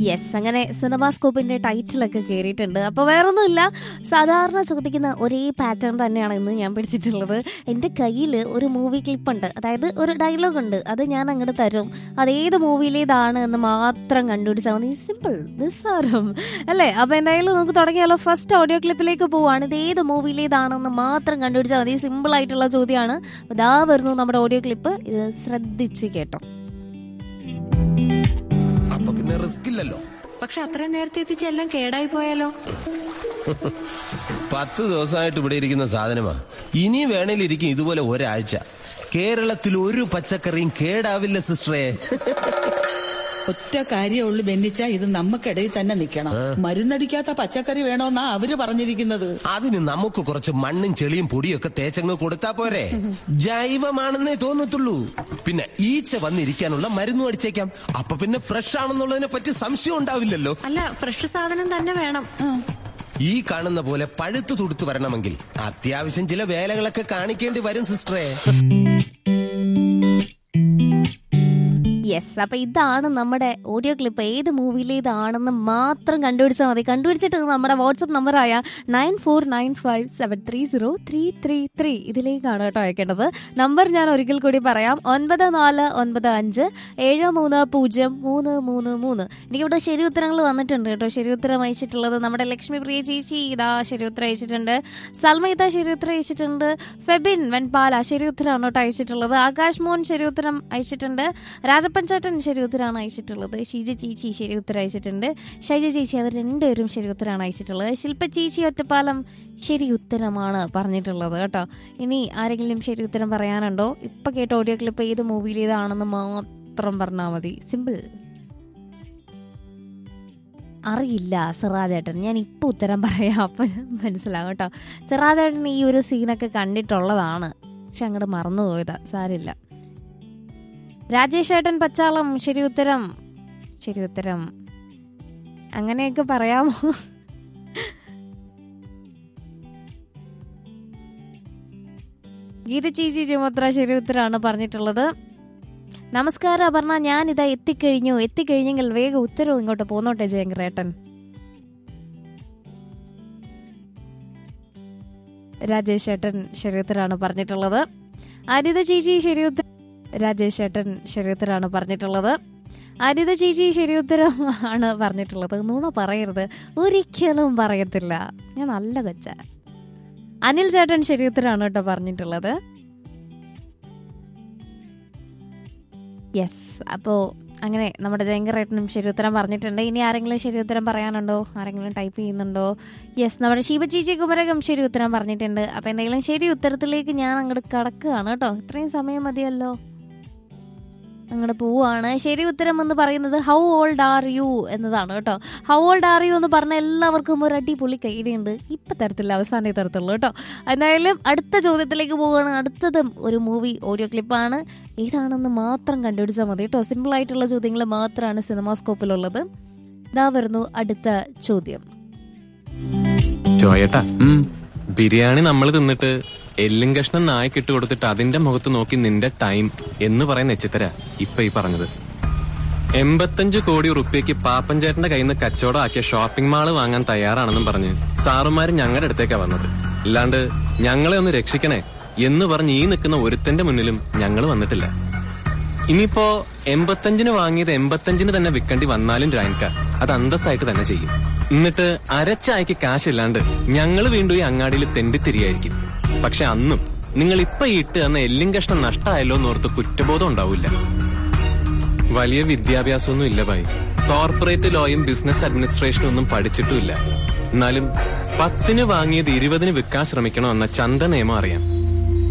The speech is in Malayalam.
യെസ് അങ്ങനെ സിനിമാസ്കോപ്പിന്റെ ടൈറ്റിലൊക്കെ കയറിയിട്ടുണ്ട് അപ്പോൾ വേറൊന്നുമില്ല സാധാരണ ചോദിക്കുന്ന ഒരേ പാറ്റേൺ തന്നെയാണ് ഇന്ന് ഞാൻ പിടിച്ചിട്ടുള്ളത് എൻ്റെ കയ്യിൽ ഒരു മൂവി ക്ലിപ്പുണ്ട് അതായത് ഒരു ഡയലോഗ് ഉണ്ട് അത് ഞാൻ അങ്ങോട്ട് തരും അത് ഏത് മൂവിയിലേതാണ് എന്ന് മാത്രം കണ്ടുപിടിച്ചാൽ മതി സിമ്പിൾ നിസ്സാരം അല്ലേ അപ്പോൾ എന്തായാലും നമുക്ക് തുടങ്ങിയാലോ ഫസ്റ്റ് ഓഡിയോ ക്ലിപ്പിലേക്ക് പോവാണ് ഇത് ഏത് മൂവിയിലേതാണെന്ന് മാത്രം കണ്ടുപിടിച്ചാൽ മതി സിമ്പിൾ ആയിട്ടുള്ള ചോദ്യമാണ് അപ്പോൾ ഇതാ വരുന്നു നമ്മുടെ ഓഡിയോ ക്ലിപ്പ് ഇത് ശ്രദ്ധിച്ച് കേട്ടോ അപ്പൊ പിന്നെ റിസ്ക് ഇല്ലല്ലോ പക്ഷെ അത്രയും നേരത്തെ എത്തിച്ച് എല്ലാം കേടായി പോയാലോ പത്ത് ദിവസമായിട്ട് ഇവിടെ ഇരിക്കുന്ന സാധനമാ ഇനി വേണേലിരിക്കും ഇതുപോലെ ഒരാഴ്ച കേരളത്തിൽ ഒരു പച്ചക്കറിയും കേടാവില്ല സിസ്റ്ററെ ഒറ്റ കാര്യമുള്ളു ബെന്നിച്ച ഇത് നമ്മക്കിടയിൽ തന്നെ നിക്കണം മരുന്നടിക്കാത്ത പച്ചക്കറി വേണോന്നാ അവര് പറഞ്ഞിരിക്കുന്നത് അതിന് നമുക്ക് കുറച്ച് മണ്ണും ചെളിയും പൊടിയൊക്കെ തേച്ചങ്ങ് കൊടുത്താ പോരെ ജൈവമാണെന്നേ തോന്നത്തുള്ളൂ പിന്നെ ഈച്ച വന്നിരിക്കാനുള്ള മരുന്നും അടിച്ചേക്കാം അപ്പൊ പിന്നെ ഫ്രഷ് ആണെന്നുള്ളതിനെ പറ്റി സംശയം ഉണ്ടാവില്ലല്ലോ അല്ല ഫ്രഷ് സാധനം തന്നെ വേണം ഈ കാണുന്ന പോലെ പഴുത്തു തുടുത്തു വരണമെങ്കിൽ അത്യാവശ്യം ചില വേലകളൊക്കെ കാണിക്കേണ്ടി വരും സിസ്റ്ററെ യെസ് അപ്പൊ ഇതാണ് നമ്മുടെ ഓഡിയോ ക്ലിപ്പ് ഏത് മൂവിയിലേതാണെന്ന് മാത്രം കണ്ടുപിടിച്ചാൽ മതി കണ്ടുപിടിച്ചിട്ട് നമ്മുടെ വാട്സപ്പ് നമ്പറായ nine four nine five seven three zero three three three ഇതിലേക്കാണ് കേട്ടോ അയക്കേണ്ടത് നമ്പർ ഞാൻ ഒരിക്കൽ കൂടി പറയാം ഒൻപത് നാല് ഒൻപത് അഞ്ച് ഏഴ് മൂന്ന് പൂജ്യം മൂന്ന് മൂന്ന് മൂന്ന് എനിക്കിവിടെ ശരി ഉത്തരങ്ങൾ വന്നിട്ടുണ്ട് കേട്ടോ ശരി ഉത്തരം അയച്ചിട്ടുള്ളത് നമ്മുടെ ലക്ഷ്മി പ്രിയ ചേച്ചി ഇതാ ശരി ഉത്തരം അയച്ചിട്ടുണ്ട് സൽമയിത ശരി ഉത്തരം അയച്ചിട്ടുണ്ട് ഫെബിൻ വെൻപാല ശരി ഉത്തരമാണ് കേട്ടോ അയച്ചിട്ടുള്ളത് ആകാശ് മോഹൻ ശരി ഉത്തരം അയച്ചിട്ടുണ്ട് രാജപ്പൻ ചേട്ടൻ ശരി ഉത്തരമാണ് അയച്ചിട്ടുള്ളത് ഷീജ ചേച്ചി ശരി ഉത്തരം അയച്ചിട്ടുണ്ട് ഷൈജ ചേച്ചി അവർ രണ്ടുപേരും ശരി ഉത്തരമാണ് അയച്ചിട്ടുള്ളത് ശില്പ ചേച്ചി ഒറ്റപ്പാലം ശരി ഉത്തരമാണ് പറഞ്ഞിട്ടുള്ളത് കേട്ടോ ഇനി ആരെങ്കിലും ശരി ഉത്തരം പറയാനുണ്ടോ ഇപ്പൊ കേട്ട ഓഡിയോ ക്ലിപ്പ് ഏത് മൂവിയിലേതാണെന്ന് മാത്രം പറഞ്ഞാൽ മതി സിമ്പിൾ അറിയില്ല സിറാജേട്ടൻ ഞാൻ ഇപ്പോൾ ഉത്തരം പറയാം അപ്പം മനസ്സിലാവും കേട്ടോ സിറാജേട്ടൻ ഈ ഒരു സീനൊക്കെ കണ്ടിട്ടുള്ളതാണ് പക്ഷെ അങ്ങോട്ട് മറന്നുപോയതാ സാരില്ല രാജേഷ് ഏട്ടൻ പച്ചാളം ശരി ഉത്തരം ശരി ഉത്തരം അങ്ങനെയൊക്കെ പറയാമോ ഗീത ചേച്ചി ചുമത്ര ശരി ഉത്തരമാണ് പറഞ്ഞിട്ടുള്ളത് നമസ്കാരം അപർണ ഞാൻ ഇതാ എത്തിക്കഴിഞ്ഞു എത്തിക്കഴിഞ്ഞെങ്കിൽ വേഗം ഉത്തരവ് ഇങ്ങോട്ട് പോന്നോട്ടെ ജയങ്കരേട്ടൻ രാജേഷ് ഏട്ടൻ ശരിയുത്തരാണ് പറഞ്ഞിട്ടുള്ളത് അരിത ചേച്ചി ശരിയുത്തരം രാജേഷ് ഏട്ടൻ ശരിയുത്തരാണ് പറഞ്ഞിട്ടുള്ളത് അരിത ചേച്ചി ശരിയുത്തരം ആണ് പറഞ്ഞിട്ടുള്ളത് നുണ പറയരുത് ഒരിക്കലും പറയത്തില്ല ഞാൻ നല്ല കൊച്ച അനിൽ ചേട്ടൻ ശരിയുത്തരാണ് കേട്ടോ പറഞ്ഞിട്ടുള്ളത് യെസ് അപ്പോൾ അങ്ങനെ നമ്മുടെ ജയങ്കറേട്ടനും ശരി ഉത്തരം പറഞ്ഞിട്ടുണ്ട് ഇനി ആരെങ്കിലും ശരി ഉത്തരം പറയാനുണ്ടോ ആരെങ്കിലും ടൈപ്പ് ചെയ്യുന്നുണ്ടോ യെസ് നമ്മുടെ ശിവചേച്ചി കുമരകം ശരി ഉത്തരം പറഞ്ഞിട്ടുണ്ട് അപ്പോൾ എന്തെങ്കിലും ശരി ഉത്തരത്തിലേക്ക് ഞാൻ അങ്ങോട്ട് കടക്കുകയാണ് കേട്ടോ ഇത്രയും സമയം മതിയല്ലോ അങ്ങോട്ട് പോവാണ് ശരി ഉത്തരം എന്ന് പറയുന്നത് ഹൗ ഓൾഡ് ആർ യു എന്നതാണ് കേട്ടോ ഹൗ ഓൾഡ് ആർ യു എന്ന് പറഞ്ഞ എല്ലാവർക്കും ഒരു അടിപൊളി കൈഡിയുണ്ട് ഇപ്പം തരത്തില്ല അവസാനേ തരത്തുള്ളൂ കേട്ടോ എന്തായാലും അടുത്ത ചോദ്യത്തിലേക്ക് പോവുകയാണ് അടുത്തതും ഒരു മൂവി ഓഡിയോ ക്ലിപ്പാണ് ഏതാണെന്ന് മാത്രം കണ്ടുപിടിച്ചാൽ മതി കേട്ടോ സിമ്പിൾ ആയിട്ടുള്ള ചോദ്യങ്ങൾ മാത്രമാണ് സിനിമാസ്കോപ്പിലുള്ളത് ഇതാ വരുന്നു അടുത്ത ചോദ്യം ചോയേട്ടാ ബിരിയാണി നമ്മൾ തിന്നിട്ട് എല്ലും കഷ്ണം നായ്ക്കിട്ട് കൊടുത്തിട്ട് അതിന്റെ മുഖത്ത് നോക്കി നിന്റെ ടൈം എന്ന് പറയുന്ന എച്ചിത്തര ഇപ്പൊ ഈ പറഞ്ഞത് എൺപത്തഞ്ച് കോടി ഉറുപ്പ്യക്ക് പാപ്പൻചേട്ടന്റെ കയ്യിൽ നിന്ന് കച്ചവടം ആക്കിയ ഷോപ്പിംഗ് മാള് വാങ്ങാൻ തയ്യാറാണെന്നും പറഞ്ഞ് സാറുമാര് ഞങ്ങളുടെ അടുത്തേക്കാ വന്നത് അല്ലാണ്ട് ഞങ്ങളെ ഒന്ന് രക്ഷിക്കണേ എന്ന് പറഞ്ഞ് ഈ നിൽക്കുന്ന ഒരുത്തന്റെ മുന്നിലും ഞങ്ങൾ വന്നിട്ടില്ല ഇനിയിപ്പോ എൺപത്തഞ്ചിന് വാങ്ങിയത് എൺപത്തഞ്ചിന് തന്നെ വിൽക്കേണ്ടി വന്നാലും രാൻക അത് അന്തസ്സായിട്ട് തന്നെ ചെയ്യും എന്നിട്ട് അരച്ചായ്ക്ക് കാശില്ലാണ്ട് ഞങ്ങൾ വീണ്ടും ഈ അങ്ങാടിയിൽ തെണ്ടിത്തിരിയായിരിക്കും പക്ഷെ അന്നും നിങ്ങൾ ഇപ്പൊ ഈ ഇട്ട് തന്ന എല്ലും കഷ്ണം നഷ്ടമായല്ലോ എന്നോർത്ത് കുറ്റബോധം ഉണ്ടാവില്ല വലിയ വിദ്യാഭ്യാസമൊന്നും ഇല്ല ഭായി കോർപ്പറേറ്റ് ലോയും ബിസിനസ് അഡ്മിനിസ്ട്രേഷനും ഒന്നും പഠിച്ചിട്ടുമില്ല എന്നാലും പത്തിന് വാങ്ങിയത് ഇരുപതിന് വിൽക്കാൻ ശ്രമിക്കണമെന്ന ചന്ത നിയമം അറിയാം